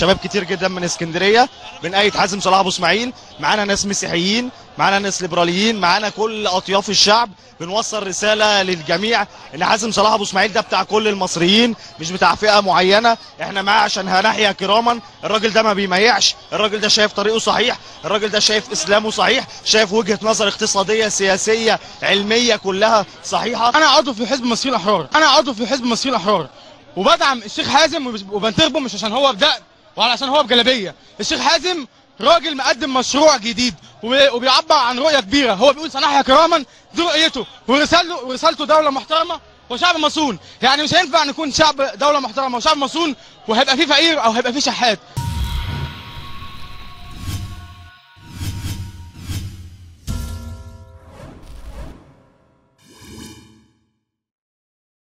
شباب كتير جدا من اسكندريه بنأيد حازم صلاح ابو اسماعيل معانا ناس مسيحيين معانا ناس ليبراليين معانا كل اطياف الشعب بنوصل رساله للجميع ان حازم صلاح ابو اسماعيل ده بتاع كل المصريين مش بتاع فئه معينه احنا معاه عشان هنحيا كراما الراجل ده ما بيميعش الراجل ده شايف طريقه صحيح الراجل ده شايف اسلامه صحيح شايف وجهه نظر اقتصاديه سياسيه علميه كلها صحيحه انا عضو في حزب المصريين الاحرار انا عضو في حزب المصريين الاحرار وبدعم الشيخ حازم وبس- وبنتخبه مش عشان هو بدقن ولا عشان هو بجلابيه الشيخ حازم راجل مقدم مشروع جديد وبي- وبيعبر عن رؤيه كبيره هو بيقول سنحيا كراما دي رؤيته ورسالته ورسالته دوله محترمه وشعب مصون يعني مش هينفع نكون شعب دوله محترمه وشعب مصون وهيبقى فيه فقير او هيبقى فيه شحات